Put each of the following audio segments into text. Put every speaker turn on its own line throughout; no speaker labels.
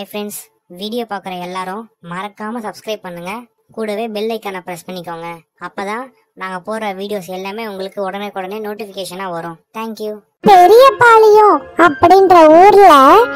hi friends video பார்க்குற எல்லாரும் மறக்காம சப்ஸ்கிரைப் பண்ணுங்க கூடவே பெல் ஐக்கானை ப்ரெஸ் பண்ணிக்கோங்க அப்பதான் நாங்க போடுற வீடியோஸ் எல்லாமே உங்களுக்கு உடனே உடனே நோட்டிஃபிகேஷனா வரும் தேங்க்யூ
பெரியபாளையம் அப்படின்ற ஊர்ல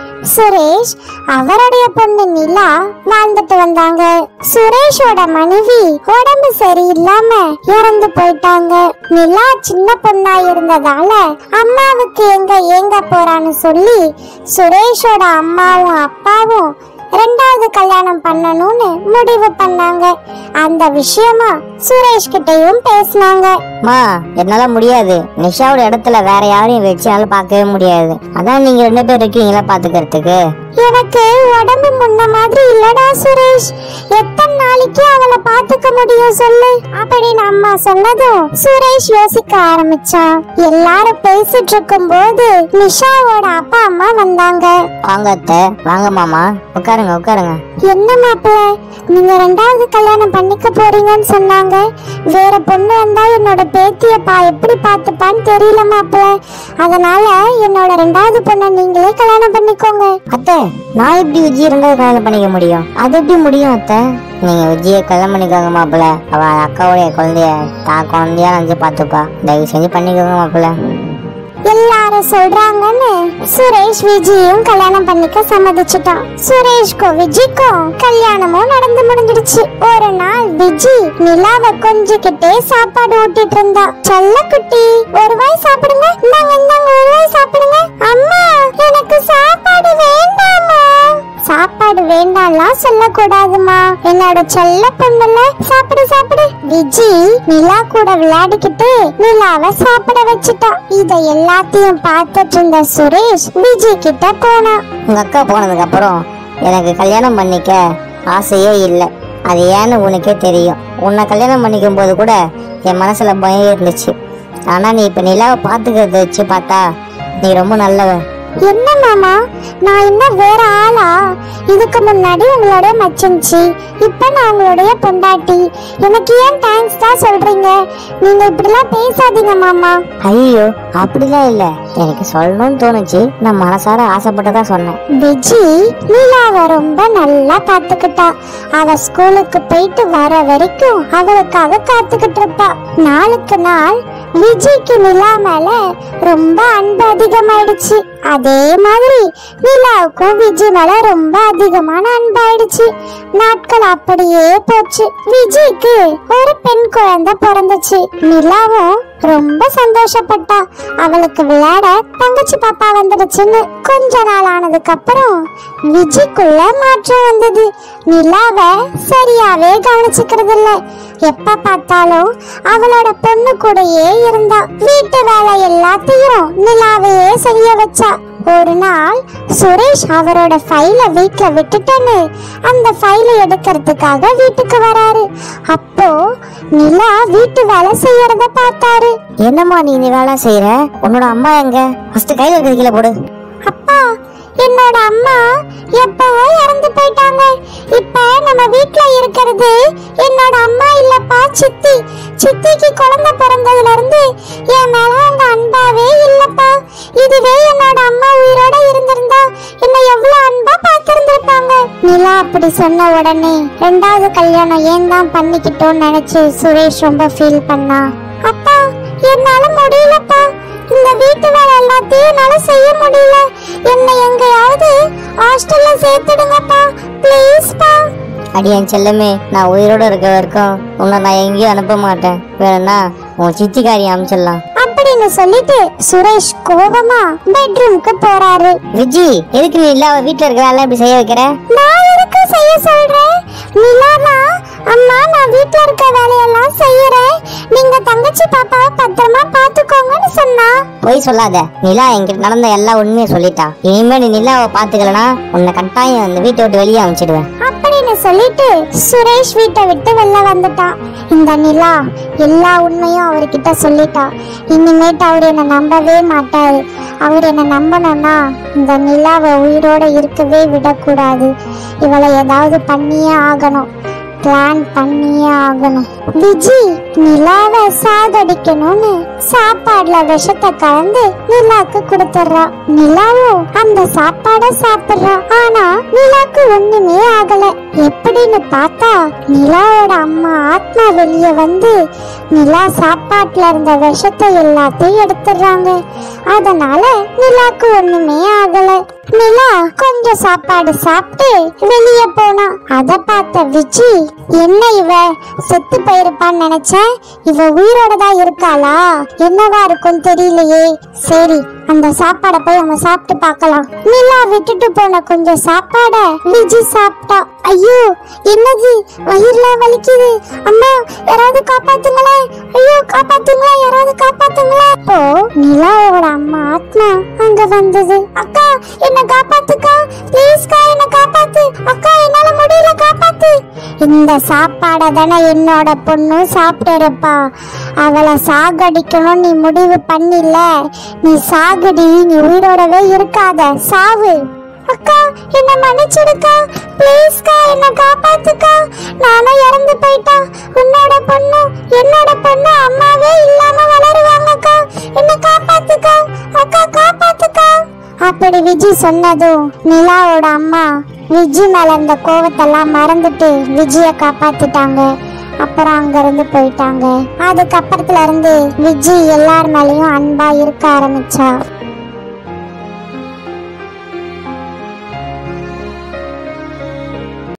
சுரேஷ் அவருடைய பொண்ணு நிலா வாழ்ந்துட்டு வந்தாங்க சுரேஷோட மனைவி உடம்பு சரியில்லாம இறந்து போயிட்டாங்க நிலா சின்ன பொண்ணா இருந்ததால அம்மாவுக்கு எங்க ஏங்க போறான்னு சொல்லி சுரேஷோட அம்மாவும் அப்பாவும் ரெண்டாவது கல்யாணம் பண்ணணும்னு முடிவு பண்ணாங்க அந்த விஷயமா சுரேஷ் கிட்டயும் பேசினாங்க
மா என்னால முடியாது நிஷாவோட இடத்துல வேற யாரையும் வச்சு என்னால பார்க்கவே முடியாது அதான் நீங்க ரெண்டு பேர் இருக்கீங்களா பாத்துக்கிறதுக்கு
எனக்கு உடம்பு முன்ன மாதிரி இல்லடா சுரேஷ் எத்தனை நாளைக்கு அவளை பாத்துக்க முடியும் சொல்லு அப்படின்னு அம்மா சொன்னதும் சுரேஷ் யோசிக்க ஆரம்பிச்சான் எல்லாரும் பேசிட்டு இருக்கும் போது நிஷாவோட அப்பா அம்மா வந்தாங்க
வாங்க அத்தை வாங்க மாமா உட்காருங்க உட்காருங்க
என்ன மாப்பிள்ள நீங்க ரெண்டாவது கல்யாணம் பண்ணிக்க போறீங்கன்னு சொன்னாங்க வேற பொண்ணு வந்தா என்னோட பேத்திய பா எப்படி பாத்துப்பான்னு தெரியல மாப்பிள்ள அதனால என்னோட ரெண்டாவது பொண்ணை நீங்களே கல்யாணம் பண்ணிக்கோங்க
அத்தை நான் எப்படி விஜய் ரெண்டாவது கல்யாணம் பண்ணிக்க முடியும் அது எப்படி முடியும் அத்தை நீங்க விஜயை கல்யாணம் பண்ணிக்கோங்க மாப்பிள்ள அவ அக்காவுடைய குழந்தைய தான் குழந்தையா நினைச்சு பாத்துப்பா தயவு செஞ்சு பண்ணிக்கோங்க மாப்பிள்ள
எல்லாரும் சொல்றாங்கன்னு சுரேஷ் விஜயும் கல்யாணம் பண்ணிக்க சம்மதிச்சுட்டான் சுரேஷ்க்கும் விஜய்க்கும் கல்யாணமும் நடந்து முடிஞ்சிடுச்சு ஒரு நாள் விஜி நிலாவை கொஞ்சிக்கிட்டே சாப்பாடு ஊட்டிட்டு இருந்தா செல்ல குட்டி ஒரு வாய் சாப்பிடுங்க இந்தாங்க இந்தாங்க ஒரு வாய் சாப்பிடுங்க அம்மா எனக்கு சாப்பாடு வேண்டாமா சாப்பாடு வேண்டாம்லாம் சொல்லக்கூடாதுமா என்னோட செல்ல பொண்ணுல சாப்பிடு சாப்பிடு விஜி நிலா கூட விளையாடிக்கிட்டு நிலாவை சாப்பிட வச்சுட்டா இத எல்லாத்தையும் பார்த்துட்டு இருந்த சுரேஷ் விஜி கிட்ட போனான்
உங்க அக்கா போனதுக்கு அப்புறம் எனக்கு கல்யாணம் பண்ணிக்க ஆசையே இல்லை அது ஏன்னு உனக்கே தெரியும் உன்னை கல்யாணம் பண்ணிக்கும் போது கூட என் மனசுல பயம் இருந்துச்சு ஆனா நீ இப்ப நிலாவை பாத்துக்கிறத வச்சு பார்த்தா நீ ரொம்ப நல்லவ
என்ன மாமா நான் என்ன வேற ஆளா இதுக்கு முன்னாடி உங்களோட மச்சன்ச்சி இப்ப நான் உங்களுடைய பொண்டாட்டி எனக்கு ஏன் தேங்க்ஸ் தான் சொல்றீங்க நீங்க இப்படிலாம் பேசாதீங்க மாமா
ஐயோ அப்படிலாம் இல்ல எனக்கு சொல்லணும்னு தோணுச்சு நான் மனசார ஆசைப்பட்டதா சொன்னேன்
விஜி நிலாவை ரொம்ப நல்லா பாத்துக்கிட்டா அவ ஸ்கூலுக்கு போயிட்டு வர வரைக்கும் அவளுக்காக காத்துக்கிட்டு இருப்பா நாளுக்கு நாள் விஜய்க்கு நிலா மேல ரொம்ப அன்பு அதிகமாயிடுச்சு அதே மாதிரி நிலாவுக்கும் விஜய் மேல ரொம்ப அதிகமான அன்பாயிடுச்சு நாட்கள் அப்படியே போச்சு விஜய்க்கு ஒரு பெண் குழந்தை பிறந்துச்சு நிலாவும் ரொம்ப சந்தோஷப்பட்டா அவளுக்கு விளையாட தங்கச்சி பாப்பா வந்துடுச்சுன்னு கொஞ்ச நாள் ஆனதுக்கு அப்புறம் விஜய்க்குள்ள மாற்றம் வந்தது நிலாவை சரியாவே கவனிச்சுக்கிறது இல்ல எப்ப பார்த்தாலும் அவளோட பொண்ணு கூடயே இருந்தா வீட்டு வேலை எல்லாத்தையும் நிலாவையே செய்ய வச்சா ஒரு நாள் சுரேஷ் அவரோட ஃபைல வீட்ல விட்டுட்டேன்னு அந்த ஃபைலை எடுக்கிறதுக்காக வீட்டுக்கு வராரு அப்போ நிலா வீட்டு வேலை செய்யறத பார்த்தாரு
என்னம்மா நீ இந்த வேலை செய்யற உன்னோட அம்மா எங்க ஃபர்ஸ்ட் கையில இருக்கிற கீழே போடு
அப்பா என்னோட அம்மா எப்பவோ இறந்து போயிட்டாங்க இப்ப நம்ம வீட்ல இருக்கிறது என்னோட அம்மா இல்லப்பா சித்தி சித்திக்கு குழந்தை பிறந்ததுல இருந்து என் மேல அவங்க அன்பாவே இல்லப்பா இதுவே என்னோட அம்மா உயிரோட இருந்திருந்தா என்ன எவ்வளவு அன்பா பார்த்திருந்திருப்பாங்க நிலா அப்படி சொன்ன உடனே ரெண்டாவது கல்யாணம் ஏன் தான் பண்ணிக்கிட்டோம்னு நினைச்சு சுரேஷ் ரொம்ப ஃபீல் பண்ணா அப்பா என்னால முடியலப்பா இந்த வீட்டு வேலை எல்லாத்தையும் என்னால செய்ய முடியல என்னை எங்கேயாவது ஹாஸ்டல்ல சேர்த்துடுங்கப்பா ப்ளீஸ்ப்பா
அடி என் செல்லமே நான் உயிரோட இருக்க வரைக்கும் உன்னை நான் எங்கேயும் அனுப்ப மாட்டேன் வேணும்னா உன் சித்திக்காரி அனுப்பிச்சிடலாம்
அப்படின்னு சொல்லிட்டு சுரேஷ் கோபமா பெட்ரூம்க்கு போறாரு
விஜி எதுக்கு நீ இல்ல வீட்டுல இருக்க வேலை இப்படி செய்ய வைக்கிற
நான் எதுக்கு செய்ய சொல்றேன் நிலானா அம்மா நான் வீட்ல இருக்க வேலையெல்லாம் செய்யறேன் நீங்க தங்கச்சி பாப்பாவை பத்திரமா பாத்துக்கோங்கன்னு சொன்னா
பொய் சொல்லாத நிலா என்கிட்ட நடந்த எல்லா உண்மையும் சொல்லிட்டா இனிமே நீ நிலாவை பாத்துக்கலனா உன்னை கட்டாயம் அந்த வீட்டை விட்டு வெளியே அனுப்பிச்சிடுவேன்
அப்படின்னு சொல்லிட்டு சுரேஷ் வீட்டை விட்டு வெளில வந்துட்டான் இந்த நிலா எல்லா உண்மையும் அவர்கிட்ட சொல்லிட்டா இனிமேட்டு அவர் என்ன நம்பவே மாட்டாரு அவர் என்ன நம்பணும்னா இந்த நிலாவை உயிரோட இருக்கவே விடக்கூடாது இவளை ஏதாவது பண்ணியே ஆகணும் பிளான் பண்ணியே ஆகணும் விஜி நிலாவை சாகடிக்கணும்னு சாப்பாடுல விஷத்தை கலந்து நிலாக்கு கொடுத்துட்றா நிலாவும் அந்த சாப்பாடை சாப்பிடுறா ஆனா நிலாக்கு ஒண்ணுமே ஆகல எப்படின்னு பார்த்தா நிலாவோட அம்மா ஆத்மா வெளியே வந்து நிலா சாப்பாட்டுல இருந்த விஷத்தை எல்லாத்தையும் எடுத்துடுறாங்க அதனால நிலாக்கு ஒண்ணுமே ஆகல நிலா கொஞ்சம் சாப்பாடு சாப்பிட்டு வெளியே போனா அத பார்த்த விஜி என்ன இவ செத்து போயிருப்பான்னு நினைச்சேன் இவ உயிரோட தான் இருக்காளா என்னவா இருக்கும் தெரியலையே சரி அந்த சாப்பாடை போய் நம்ம சாப்பிட்டு பார்க்கலாம் நிலா விட்டுட்டு போன கொஞ்சம் சாப்பாட விஜி சாப்பிட்டா ஐயோ என்னது வயிறுலாம் வலிக்குது அம்மா யாராவது காப்பாத்துங்களேன் ஐயோ காப்பாத்துங்களேன் யாராவது காப்பாத்துங்களேன் அப்போ நிலாவோட அம்மா ஆத்மா அங்க வந்தது அக்கா என்ன காப்பாத்துக்கா ப்ளீஸ்க்கா என்ன காப்பாத்து அக்கா என்னால முடியல காப்பாத்து இந்த சாப்பாடை தானே என்னோட பொண்ணு சாப்பிட்டு இருப்பா அவளை சாகடிக்கணும் நீ முடிவு பண்ணில நீ சாகடி நீ உயிரோடவே இருக்காத சாவு அக்கா என்ன மன்னிச்சிடுக்கா ப்ளீஸ்க்கா என்ன காப்பாத்துக்கா நானும் இறந்து போயிட்டா உன்னோட பொண்ணு என்னோட பொண்ணு அம்மாவே இல்லாம வளருவாங்கக்கா என்ன காப்பாத்துக்கா அக்கா காப்பாத்துக்கா அப்படி விஜி சொன்னதும் நிலாவோட அம்மா விஜி மேல இருந்த கோவத்தெல்லாம் மறந்துட்டு விஜய காப்பாத்திட்டாங்க அப்புறம் அங்க இருந்து போயிட்டாங்க அதுக்கப்புறத்துல இருந்து விஜி எல்லார் மேலயும் அன்பா இருக்க ஆரம்பிச்சா